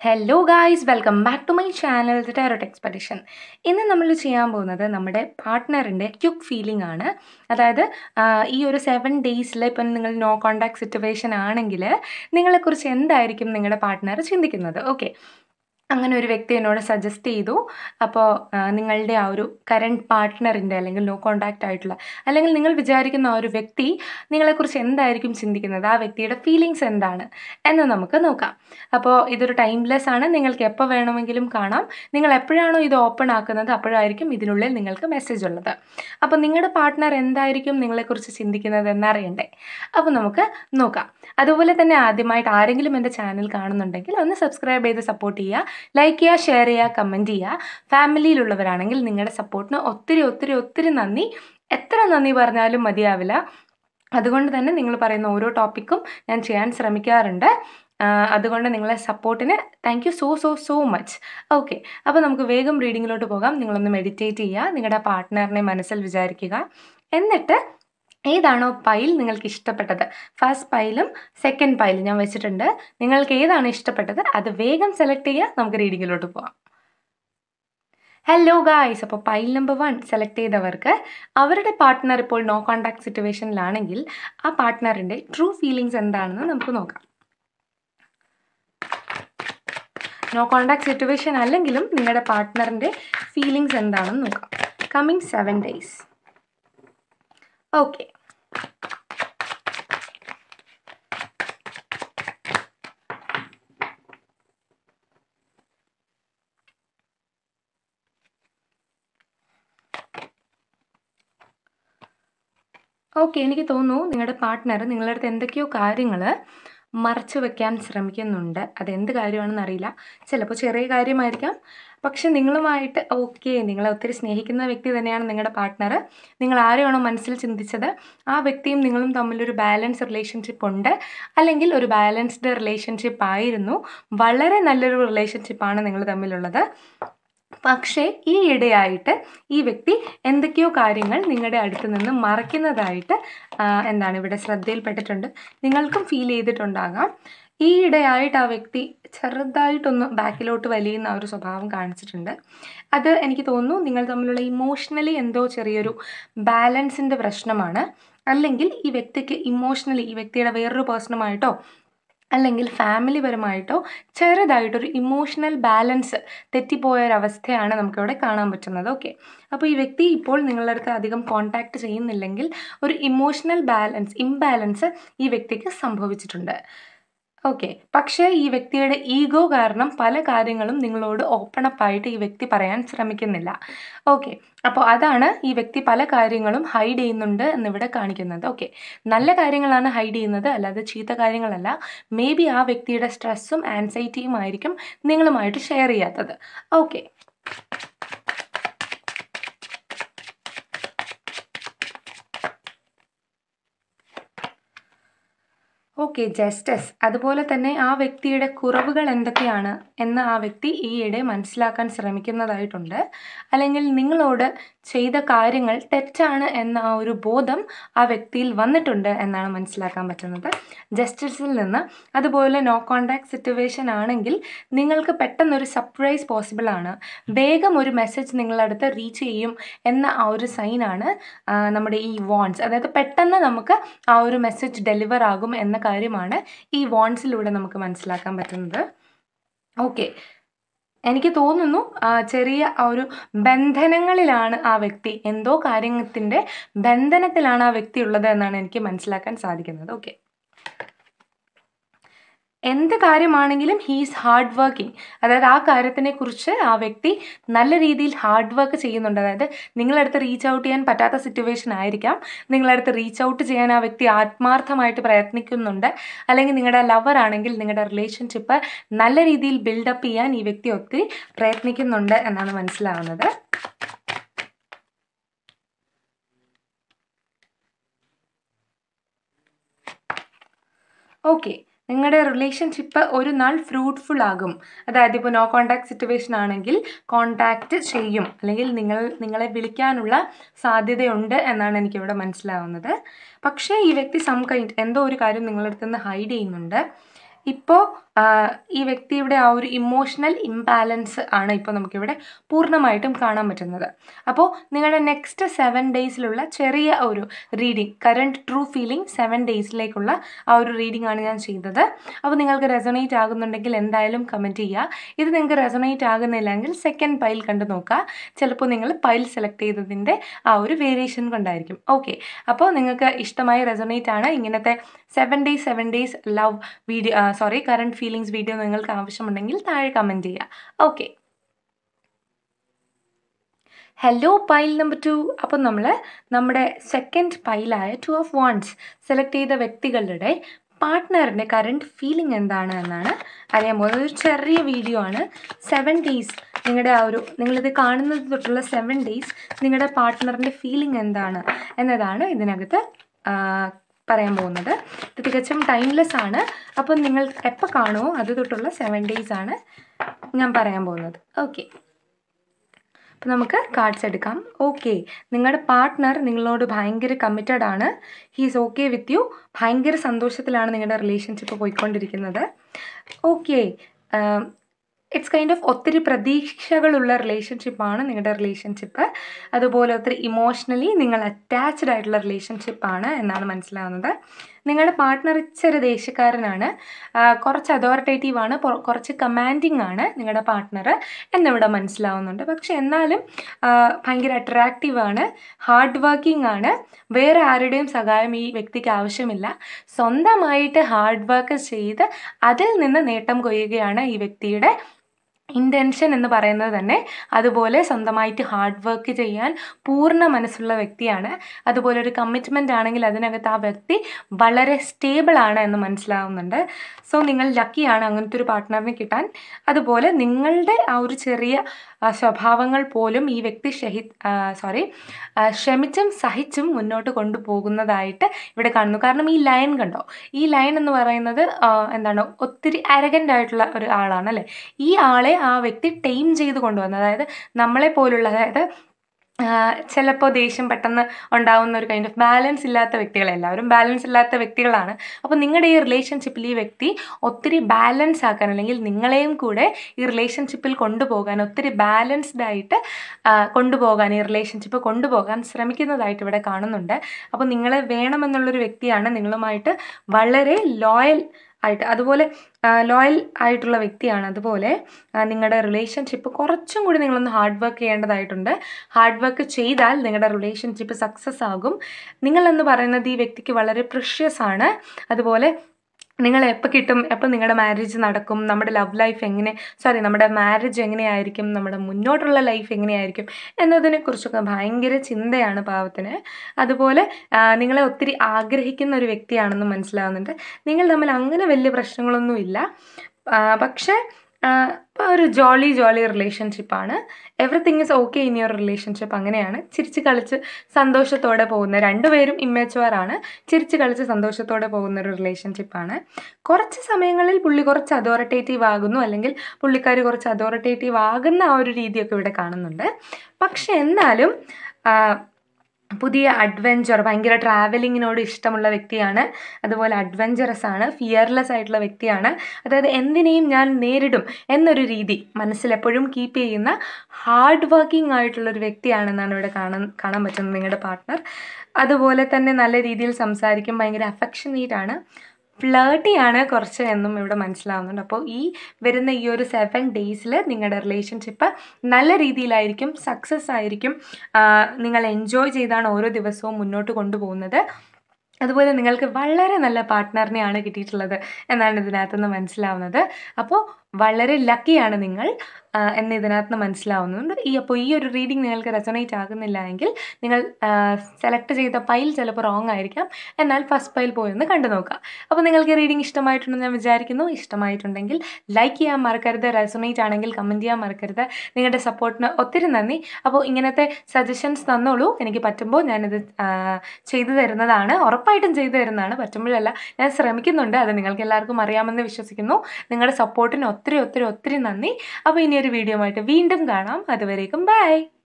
hello guys welcome back to my channel the tarot expedition ഇന്ന് നമ്മൾ ചെയ്യാൻ പോകുന്നത് നമ്മുടെ പാർട്ട്ണറിൻ്റെ ക്യുക്ക് ഫീലിംഗ് ആണ് അതായത് ആ, ഈ ഒരു സെവൻ ഡേയ്സിൽ ഇപ്പം നിങ്ങൾ നോ കോണ്ടാക്ട് സിറ്റുവേഷൻ ആണെങ്കിൽ നിങ്ങളെക്കുറിച്ച് എന്തായിരിക്കും നിങ്ങളുടെ പാർട്ട്ണർ ചിന്തിക്കുന്നത് ഓക്കെ അങ്ങനെ ഒരു വ്യക്തി എന്നോട് സജസ്റ്റ് ചെയ്തു അപ്പോൾ നിങ്ങളുടെ ആ ഒരു കറണ്ട് പാർട്ട്ണറിൻ്റെ അല്ലെങ്കിൽ നോ കോണ്ടാക്റ്റ് ആയിട്ടുള്ള അല്ലെങ്കിൽ നിങ്ങൾ വിചാരിക്കുന്ന ആ ഒരു വ്യക്തി നിങ്ങളെക്കുറിച്ച് എന്തായിരിക്കും ചിന്തിക്കുന്നത് ആ വ്യക്തിയുടെ ഫീലിങ്സ് എന്താണ് എന്ന് നമുക്ക് നോക്കാം അപ്പോൾ ഇതൊരു ടൈംലെസ് ആണ് നിങ്ങൾക്ക് എപ്പോൾ വേണമെങ്കിലും കാണാം നിങ്ങൾ എപ്പോഴാണോ ഇത് ഓപ്പൺ ആക്കുന്നത് അപ്പോഴായിരിക്കും ഇതിനുള്ളിൽ നിങ്ങൾക്ക് മെസ്സേജ് ഉള്ളത് അപ്പോൾ നിങ്ങളുടെ പാർട്ട്ണർ എന്തായിരിക്കും നിങ്ങളെക്കുറിച്ച് ചിന്തിക്കുന്നത് എന്നറിയണ്ടേ അപ്പോൾ നമുക്ക് നോക്കാം അതുപോലെ തന്നെ ആദ്യമായിട്ട് ആരെങ്കിലും എൻ്റെ ചാനൽ കാണുന്നുണ്ടെങ്കിൽ ഒന്ന് സബ്സ്ക്രൈബ് ചെയ്ത് സപ്പോർട്ട് ചെയ്യുക ലൈക്ക് ചെയ്യുക ഷെയർ ചെയ്യുക കമൻറ്റ് ചെയ്യുക ഫാമിലിയിലുള്ളവരാണെങ്കിൽ നിങ്ങളുടെ സപ്പോർട്ടിന് ഒത്തിരി ഒത്തിരി ഒത്തിരി നന്ദി എത്ര നന്ദി പറഞ്ഞാലും മതിയാവില്ല അതുകൊണ്ട് തന്നെ നിങ്ങൾ പറയുന്ന ഓരോ ടോപ്പിക്കും ഞാൻ ചെയ്യാൻ ശ്രമിക്കാറുണ്ട് ആ, അതുകൊണ്ട് നിങ്ങളെ സപ്പോർട്ടിന് thank you so so so much okay അപ്പോൾ നമുക്ക് വേഗം റീഡിങ്ങിലോട്ട് പോകാം നിങ്ങളൊന്ന് മെഡിറ്റേറ്റ് ചെയ്യുക നിങ്ങളുടെ പാർട്ട്ണറിനെ മനസ്സിൽ വിചാരിക്കുക എന്നിട്ട് ഏതാണോ പൈൽ നിങ്ങൾക്ക് ഇഷ്ടപ്പെട്ടത് ഫസ്റ്റ് പൈലും സെക്കൻഡ് പൈലും ഞാൻ വെച്ചിട്ടുണ്ട് നിങ്ങൾക്ക് ഏതാണ് ഇഷ്ടപ്പെട്ടത് അത് വേഗം സെലക്ട് ചെയ്യുക നമുക്ക് റീഡിങ്ങിലോട്ട് പോകാം ഹലോ ഗായ്സ് അപ്പോൾ പൈൽ നമ്പർ വൺ സെലക്ട് ചെയ്തവർക്ക് അവരുടെ പാർട്ട്ണർ ഇപ്പോൾ നോ കോണ്ടാക്ട് സിറ്റുവേഷനിലാണെങ്കിൽ ആ പാർട്ട്ണറിൻ്റെ ട്രൂ ഫീലിങ്സ് എന്താണെന്ന് നമുക്ക് നോക്കാം നോ കോണ്ടാക്ട് സിറ്റുവേഷൻ അല്ലെങ്കിലും നിങ്ങളുടെ പാർട്ട്ണറിൻ്റെ ഫീലിങ്സ് എന്താണെന്ന് നോക്കാം coming seven days okay okay എനിക്ക് തോന്നുന്നു നിങ്ങളുടെ പാർട്ട്ണർ നിങ്ങളുടെ അടുത്ത് എന്തൊക്കെയോ കാര്യങ്ങൾ മറച്ചു വെക്കാൻ ശ്രമിക്കുന്നുണ്ട് അതെന്ത് കാര്യമാണെന്ന് അറിയില്ല ചിലപ്പോൾ ചെറിയ കാര്യമായിരിക്കാം പക്ഷെ നിങ്ങളുമായിട്ട് ഓക്കെ നിങ്ങളെ ഒത്തിരി സ്നേഹിക്കുന്ന വ്യക്തി തന്നെയാണ് നിങ്ങളുടെ പാർട്ട്ണർ നിങ്ങൾ ആരെയാണോ മനസ്സിൽ ചിന്തിച്ചത് ആ വ്യക്തിയും നിങ്ങളും തമ്മിലൊരു ബാലൻസ് റിലേഷൻഷിപ്പ് ഉണ്ട് അല്ലെങ്കിൽ ഒരു ബാലൻസ്ഡ് റിലേഷൻഷിപ്പ് ആയിരുന്നു വളരെ നല്ലൊരു റിലേഷൻഷിപ്പാണ് നിങ്ങൾ തമ്മിലുള്ളത് പക്ഷേ ഈ ഇടയായിട്ട് ഈ വ്യക്തി എന്തൊക്കെയോ കാര്യങ്ങൾ നിങ്ങളുടെ അടുത്ത് നിന്ന് മറയ്ക്കുന്നതായിട്ട് ആ, എന്താണ് ഇവിടെ ശ്രദ്ധയിൽപ്പെട്ടിട്ടുണ്ട് നിങ്ങൾക്കും ഫീൽ ചെയ്തിട്ടുണ്ടാകാം ഈ ഇടയായിട്ട് ആ വ്യക്തി ചെറുതായിട്ടൊന്ന് ബാക്കിലോട്ട് വലിയുന്ന ആ ഒരു സ്വഭാവം കാണിച്ചിട്ടുണ്ട് അത് എനിക്ക് തോന്നുന്നു നിങ്ങൾ തമ്മിലുള്ള ഇമോഷണലി എന്തോ ചെറിയൊരു ബാലൻസിൻ്റെ പ്രശ്നമാണ് അല്ലെങ്കിൽ ഈ വ്യക്തിക്ക് ഇമോഷണലി ഈ വ്യക്തിയുടെ വേറൊരു പേഴ്സണുമായിട്ടോ അല്ലെങ്കിൽ ഫാമിലി പരമായിട്ടോ ചെറുതായിട്ടൊരു ഇമോഷണൽ ബാലൻസ് തെറ്റിപ്പോയ ഒരവസ്ഥയാണ് നമുക്കിവിടെ കാണാൻ പറ്റുന്നത് ഓക്കെ അപ്പോൾ ഈ വ്യക്തി ഇപ്പോൾ നിങ്ങളുടെ അടുത്ത് അധികം കോണ്ടാക്ട് ചെയ്യുന്നില്ലെങ്കിൽ ഒരു ഇമോഷണൽ ബാലൻസ് ഇംബാലൻസ് ഈ വ്യക്തിക്ക് സംഭവിച്ചിട്ടുണ്ട് ഓക്കെ പക്ഷേ ഈ വ്യക്തിയുടെ ഈഗോ കാരണം പല കാര്യങ്ങളും നിങ്ങളോട് ഓപ്പൺ അപ്പ് ആയിട്ട് ഈ വ്യക്തി പറയാൻ ശ്രമിക്കുന്നില്ല ഓക്കെ അപ്പോൾ അതാണ് ഈ വ്യക്തി പല കാര്യങ്ങളും ഹൈഡ് ചെയ്യുന്നുണ്ട് എന്നിവിടെ കാണിക്കുന്നത് ഓക്കെ നല്ല കാര്യങ്ങളാണ് ഹൈഡ് ചെയ്യുന്നത് അല്ലാതെ ചീത്ത കാര്യങ്ങളല്ല മേ ബി ആ വ്യക്തിയുടെ സ്ട്രെസ്സും ആൻസൈറ്റിയും ആയിരിക്കും നിങ്ങളുമായിട്ട് ഷെയർ ചെയ്യാത്തത് ഓക്കെ ഓക്കെ ജസ്റ്റസ് അതുപോലെ തന്നെ ആ വ്യക്തിയുടെ കുറവുകൾ എന്തൊക്കെയാണ് എന്ന് ആ വ്യക്തി ഈയിടെ മനസ്സിലാക്കാൻ ശ്രമിക്കുന്നതായിട്ടുണ്ട് അല്ലെങ്കിൽ നിങ്ങളോട് ചെയ്ത കാര്യങ്ങൾ തെറ്റാണ് എന്ന ആ ഒരു ബോധം ആ വ്യക്തിയിൽ വന്നിട്ടുണ്ട് എന്നാണ് മനസ്സിലാക്കാൻ പറ്റുന്നത് ജസ്റ്റിസിൽ നിന്ന് അതുപോലെ നോ കോണ്ടാക്ട് സിറ്റുവേഷൻ ആണെങ്കിൽ നിങ്ങൾക്ക് പെട്ടെന്നൊരു സർപ്രൈസ് പോസിബിൾ ആണ് വേഗം ഒരു മെസ്സേജ് നിങ്ങളുടെ അടുത്ത് റീച്ച് ചെയ്യും എന്ന ആ ഒരു സൈനാണ് നമ്മുടെ ഈ വോൺസ് അതായത് പെട്ടെന്ന് നമുക്ക് ആ ഒരു മെസ്സേജ് ഡെലിവർ ആകും എന്ന കാര്യമാണ് ഈ വോൺസിലൂടെ നമുക്ക് മനസ്സിലാക്കാൻ പറ്റുന്നത് ഓക്കെ എനിക്ക് തോന്നുന്നു ആ, ചെറിയ ആ ഒരു ബന്ധനങ്ങളിലാണ് ആ വ്യക്തി എന്തോ കാര്യത്തിൻ്റെ ബന്ധനത്തിലാണ് ആ വ്യക്തി ഉള്ളത് എന്നാണ് എനിക്ക് മനസ്സിലാക്കാൻ സാധിക്കുന്നത് ഓക്കെ എന്ത് കാര്യമാണെങ്കിലും ഹീസ് ഹാർഡ് വർക്കിംഗ് അതായത് ആ കാര്യത്തിനെ കുറിച്ച് ആ വ്യക്തി നല്ല രീതിയിൽ ഹാർഡ് വർക്ക് ചെയ്യുന്നുണ്ട് അതായത് നിങ്ങളടുത്ത് റീച്ച് ഔട്ട് ചെയ്യാൻ പറ്റാത്ത സിറ്റുവേഷൻ ആയിരിക്കാം നിങ്ങളടുത്ത് റീച്ച് ഔട്ട് ചെയ്യാൻ ആ വ്യക്തി ആത്മാർത്ഥമായിട്ട് പ്രയത്നിക്കുന്നുണ്ട് അല്ലെങ്കിൽ നിങ്ങളുടെ ലവർ ആണെങ്കിൽ നിങ്ങളുടെ റിലേഷൻഷിപ്പ് നല്ല രീതിയിൽ ബിൽഡപ്പ് ചെയ്യാൻ ഈ വ്യക്തി ഒത്തിരി പ്രയത്നിക്കുന്നുണ്ട് എന്നാണ് മനസ്സിലാവുന്നത് ഓക്കെ നിങ്ങളുടെ റിലേഷൻഷിപ്പ് ഒരു നാൾ ഫ്രൂട്ട്ഫുൾ ആകും അതായത് ഇപ്പോൾ നോ കോണ്ടാക്ട് സിറ്റുവേഷൻ ആണെങ്കിൽ കോണ്ടാക്റ്റ് ചെയ്യും അല്ലെങ്കിൽ നിങ്ങൾ നിങ്ങളെ വിളിക്കാനുള്ള സാധ്യതയുണ്ട് എന്നാണ് എനിക്കിവിടെ മനസ്സിലാവുന്നത് പക്ഷേ ഈ വ്യക്തി സം കൈൻഡ് എന്തോ ഒരു കാര്യം നിങ്ങളുടെ അടുത്ത് നിന്ന് ഹൈഡ് ചെയ്യുന്നുണ്ട് ഇപ്പോൾ ഈ വ്യക്തിയുടെ ആ ഒരു ഇമോഷണൽ ഇംബാലൻസ് ആണ് ഇപ്പോൾ നമുക്കിവിടെ പൂർണ്ണമായിട്ടും കാണാൻ പറ്റുന്നത് അപ്പോൾ നിങ്ങളുടെ നെക്സ്റ്റ് സെവൻ ഡേയ്സിലുള്ള ചെറിയ ഒരു reading current true feeling seven ഡേയ്സിലേക്കുള്ള ആ ഒരു റീഡിംഗ് ആണ് ഞാൻ ചെയ്തത് അപ്പോൾ നിങ്ങൾക്ക് റെസൊണേറ്റ് ആകുന്നുണ്ടെങ്കിൽ എന്തായാലും കമൻറ്റ് ചെയ്യുക ഇത് നിങ്ങൾക്ക് റെസൊണേറ്റ് ആകുന്നില്ലെങ്കിൽ സെക്കൻഡ് പൈൽ കണ്ട് നോക്കുക ചിലപ്പോൾ നിങ്ങൾ പൈൽ സെലക്ട് ചെയ്തതിൻ്റെ ആ ഒരു വേരിയേഷൻ കൊണ്ടായിരിക്കും ഓക്കെ അപ്പോൾ നിങ്ങൾക്ക് ഇഷ്ടമായി റെസൊണേറ്റ് ആണ് ഇങ്ങനത്തെ seven days seven days love video sorry current feelings video നിങ്ങൾക്ക് ആവശ്യമുണ്ടെങ്കിൽ താഴെ കമൻറ്റ് ചെയ്യുക okay hello pile number two അപ്പം നമ്മൾ നമ്മുടെ സെക്കൻഡ് പൈലായ ടു ഓഫ് വൺസ് സെലക്ട് ചെയ്ത വ്യക്തികളുടെ പാർട്ട്ണറിൻ്റെ കറണ്ട് ഫീലിംഗ് എന്താണ് എന്നാണ് അറിയാൻ പോകുന്നത് ഒരു ചെറിയ വീഡിയോ ആണ് സെവൻ ഡേയ്സ് നിങ്ങളുടെ ആ ഒരു നിങ്ങളിത് കാണുന്നത് തൊട്ടുള്ള സെവൻ ഡേയ്സ് നിങ്ങളുടെ പാർട്ട്ണറിൻ്റെ ഫീലിംഗ് എന്താണ് എന്നതാണ് ഇതിനകത്ത് പറയാൻ പോകുന്നത് ഇത് തികച്ചും ടൈംലെസ് ആണ് അപ്പോൾ നിങ്ങൾ എപ്പോൾ കാണുമോ അത് തൊട്ടുള്ള സെവൻ ഡേയ്സ് ആണ് ഞാൻ പറയാൻ പോകുന്നത് ഓക്കെ അപ്പോൾ നമുക്ക് കാർഡ്സ് എടുക്കാം ഓക്കെ നിങ്ങളുടെ പാർട്ട്ണർ നിങ്ങളോട് ഭയങ്കര കമ്മിറ്റഡ് ആണ് ഹീസ് ഓക്കെ വിത്ത് യു ഭയങ്കര സന്തോഷത്തിലാണ് നിങ്ങളുടെ റിലേഷൻഷിപ്പ് പോയിക്കൊണ്ടിരിക്കുന്നത് ഓക്കെ ഇറ്റ്സ് കൈൻഡ് ഓഫ് ഒത്തിരി പ്രതീക്ഷകളുള്ള റിലേഷൻഷിപ്പാണ് നിങ്ങളുടെ റിലേഷൻഷിപ്പ് അതുപോലെ ഒത്തിരി ഇമോഷണലി നിങ്ങൾ അറ്റാച്ച്ഡ് ആയിട്ടുള്ള റിലേഷൻഷിപ്പാണ് എന്നാണ് മനസ്സിലാവുന്നത് നിങ്ങളുടെ പാർട്ട്ണർ ഇച്ചിരി ദേഷ്യക്കാരനാണ് കുറച്ച് അതോറിറ്റേറ്റീവ് ആണ് കുറച്ച് കമാൻഡിങ് ആണ് നിങ്ങളുടെ പാർട്ട്ണർ എന്നിവിടെ മനസ്സിലാവുന്നുണ്ട് പക്ഷെ എന്നാലും ഭയങ്കര അട്രാക്റ്റീവ് ആണ് ഹാർഡ് വർക്കിംഗ് ആണ് വേറെ ആരുടെയും സഹായം ഈ വ്യക്തിക്ക് ആവശ്യമില്ല സ്വന്തമായിട്ട് ഹാർഡ് വർക്ക് ചെയ്ത് അതിൽ നിന്ന് നേട്ടം കൊയ്യുകയാണ് ഈ വ്യക്തിയുടെ ഇൻറ്റൻഷൻ എന്ന് പറയുന്നത് തന്നെ അതുപോലെ സ്വന്തമായിട്ട് ഹാർഡ് വർക്ക് ചെയ്യാൻ പൂർണ്ണ മനസ്സുള്ള വ്യക്തിയാണ് അതുപോലെ ഒരു കമ്മിറ്റ്മെൻ്റ് ആണെങ്കിൽ അതിനകത്ത് ആ വ്യക്തി വളരെ സ്റ്റേബിൾ ആണ് എന്ന് മനസ്സിലാവുന്നുണ്ട് സോ നിങ്ങൾ ലക്കിയാണ് അങ്ങനത്തെ ഒരു പാർട്ട്ണറിനെ കിട്ടാൻ അതുപോലെ നിങ്ങളുടെ ആ ഒരു ചെറിയ സ്വഭാവങ്ങൾ പോലും ഈ വ്യക്തി ഷഹി സോറി ക്ഷമിച്ചും സഹിച്ചും മുന്നോട്ട് കൊണ്ടുപോകുന്നതായിട്ട് ഇവിടെ കാണുന്നു കാരണം ഈ ലൈൻ കണ്ടോ ഈ ലൈൻ എന്ന് പറയുന്നത് എന്താണ് ഒത്തിരി അരഗൻ്റ് ആയിട്ടുള്ള ഒരു ആളാണ് അല്ലേ ഈ ആളെ ആ വ്യക്തി ടൈം ചെയ്ത് കൊണ്ടുവന്നത് അതായത് നമ്മളെ പോലുള്ള അതായത് ചിലപ്പോൾ ദേഷ്യം പെട്ടെന്ന് ഉണ്ടാവുന്ന ഒരു കൈൻഡ് ഓഫ് ബാലൻസ് ഇല്ലാത്ത വ്യക്തികൾ എല്ലാവരും ബാലൻസ് ഇല്ലാത്ത വ്യക്തികളാണ് അപ്പോൾ നിങ്ങളുടെ ഈ റിലേഷൻഷിപ്പിൽ ഈ വ്യക്തി ഒത്തിരി ബാലൻസ് ആക്കാൻ അല്ലെങ്കിൽ നിങ്ങളെയും കൂടെ ഈ റിലേഷൻഷിപ്പിൽ കൊണ്ടുപോകാൻ ഒത്തിരി ബാലൻസ്ഡ് ആയിട്ട് കൊണ്ടുപോകാൻ ഈ റിലേഷൻഷിപ്പ് കൊണ്ടുപോകാൻ ശ്രമിക്കുന്നതായിട്ട് ഇവിടെ കാണുന്നുണ്ട് അപ്പോൾ നിങ്ങളെ വേണമെന്നുള്ളൊരു വ്യക്തിയാണ് നിങ്ങളുമായിട്ട് വളരെ ലോയൽ ആയിട്ട് അതുപോലെ ലോയൽ ആയിട്ടുള്ള വ്യക്തിയാണ് അതുപോലെ നിങ്ങളുടെ റിലേഷൻഷിപ്പ് കുറച്ചും കൂടി നിങ്ങളൊന്ന് ഹാർഡ് വർക്ക് ചെയ്യേണ്ടതായിട്ടുണ്ട് ഹാർഡ് വർക്ക് ചെയ്താൽ നിങ്ങളുടെ റിലേഷൻഷിപ്പ് സക്സസ് ആകും നിങ്ങളെന്ന് പറയുന്നത് ഈ വ്യക്തിക്ക് വളരെ പ്രഷ്യസ് ആണ് അതുപോലെ നിങ്ങൾ എപ്പോൾ കിട്ടും എപ്പോൾ നിങ്ങളുടെ മാരേജ് നടക്കും നമ്മുടെ ലവ് ലൈഫ് എങ്ങനെ സോറി നമ്മുടെ മാരേജ് എങ്ങനെയായിരിക്കും നമ്മുടെ മുന്നോട്ടുള്ള ലൈഫ് എങ്ങനെയായിരിക്കും എന്നതിനെക്കുറിച്ചൊക്കെ ഭയങ്കര ചിന്തയാണ് പാവത്തിന് അതുപോലെ നിങ്ങളെ ഒത്തിരി ആഗ്രഹിക്കുന്ന ഒരു വ്യക്തിയാണെന്ന് മനസ്സിലാവുന്നുണ്ട് നിങ്ങൾ തമ്മിൽ അങ്ങനെ വലിയ പ്രശ്നങ്ങളൊന്നുമില്ല പക്ഷേ ഒരു ജോളി ജോളി റിലേഷൻഷിപ്പാണ് everything is okay in your relationship അങ്ങനെയാണ് ചിരിച്ച് കളിച്ച് സന്തോഷത്തോടെ പോകുന്ന രണ്ടുപേരും ഇമ്മച്ചുവർ ആണ് ചിരിച്ച് കളിച്ച് സന്തോഷത്തോടെ പോകുന്ന ഒരു റിലേഷൻഷിപ്പാണ് കുറച്ച് സമയങ്ങളിൽ പുള്ളി കുറച്ച് അതോറിറ്റേറ്റീവ് ആകുന്നു അല്ലെങ്കിൽ പുള്ളിക്കാർ കുറച്ച് അതോറിറ്റേറ്റീവ് ആകുന്ന ആ ഒരു രീതിയൊക്കെ ഇവിടെ കാണുന്നുണ്ട് പക്ഷെ എന്നാലും പുതിയ അഡ്വഞ്ചർ ഭയങ്കര ട്രാവലിങ്ങിനോട് ഇഷ്ടമുള്ള വ്യക്തിയാണ് അതുപോലെ അഡ്വഞ്ചറസ് ആണ് ഫിയർലെസ് ആയിട്ടുള്ള വ്യക്തിയാണ് അതായത് എന്തിനേയും ഞാൻ നേരിടും എന്നൊരു രീതി മനസ്സിൽ എപ്പോഴും കീപ്പ് ചെയ്യുന്ന ഹാർഡ് വർക്കിംഗ് ആയിട്ടുള്ള ഒരു വ്യക്തിയാണെന്നാണ് ഇവിടെ കാണാൻ കാണാൻ പറ്റുന്നത് നിങ്ങളുടെ പാർട്ട്ണർ അതുപോലെ തന്നെ നല്ല രീതിയിൽ സംസാരിക്കും ഭയങ്കര അഫെക്ഷനേറ്റ് ആണ് ഫ്ലേർട്ടിയാണ് കുറച്ച് എന്നും ഇവിടെ മനസ്സിലാവുന്നുണ്ട് അപ്പോൾ ഈ വരുന്ന ഈ ഒരു സെവൻ ഡേയ്സിൽ നിങ്ങളുടെ റിലേഷൻഷിപ്പ് നല്ല രീതിയിലായിരിക്കും സക്സസ് ആയിരിക്കും നിങ്ങൾ എൻജോയ് ചെയ്താണ് ഓരോ ദിവസവും മുന്നോട്ട് കൊണ്ടുപോകുന്നത് അതുപോലെ നിങ്ങൾക്ക് വളരെ നല്ല പാർട്ട്ണറിനെയാണ് കിട്ടിയിട്ടുള്ളത് എന്നാണ് ഇതിനകത്തുനിന്ന് മനസ്സിലാവുന്നത് അപ്പോൾ വളരെ ലക്കിയാണ് നിങ്ങൾ എന്ന് ഇതിനകത്ത് മനസ്സിലാവുന്നുണ്ട് ഈ അപ്പോൾ ഈ ഒരു റീഡിംഗ് നിങ്ങൾക്ക് റെസൊണേറ്റ് ആകുന്നില്ല എങ്കിൽ നിങ്ങൾ സെലക്ട് ചെയ്ത പൈൽ ചിലപ്പോൾ റോങ് ആയിരിക്കാം എന്നാൽ ഫസ്റ്റ് പൈൽ പോയി ഒന്ന് കണ്ടു നോക്കുക അപ്പോൾ നിങ്ങൾക്ക് റീഡിംഗ് ഇഷ്ടമായിട്ടുണ്ടെന്ന് ഞാൻ വിചാരിക്കുന്നു ഇഷ്ടമായിട്ടുണ്ടെങ്കിൽ ലൈക്ക് ചെയ്യാൻ മറക്കരുത് റെസൊണേറ്റ് ആണെങ്കിൽ കമൻറ്റ് ചെയ്യാൻ മറക്കരുത് നിങ്ങളുടെ സപ്പോർട്ടിന് ഒത്തിരി നന്ദി അപ്പോൾ ഇങ്ങനത്തെ സജഷൻസ് തന്നോളൂ എനിക്ക് പറ്റുമ്പോൾ ഞാനിത് ചെയ്തു തരുന്നതാണ് ഉറപ്പായിട്ടും ചെയ്തു തരുന്നതാണ് പറ്റുമ്പോഴല്ല ഞാൻ ശ്രമിക്കുന്നുണ്ട് അത് നിങ്ങൾക്ക് എല്ലാവർക്കും അറിയാമെന്ന് വിശ്വസിക്കുന്നു നിങ്ങളുടെ സപ്പോർട്ടിന് ഒത്തിരി ഒത്തിരി ഒത്തിരി നന്ദി അപ്പോൾ ഇനി ഒരു വീഡിയോ ആയിട്ട് വീണ്ടും കാണാം അതുവരേക്കും ബൈ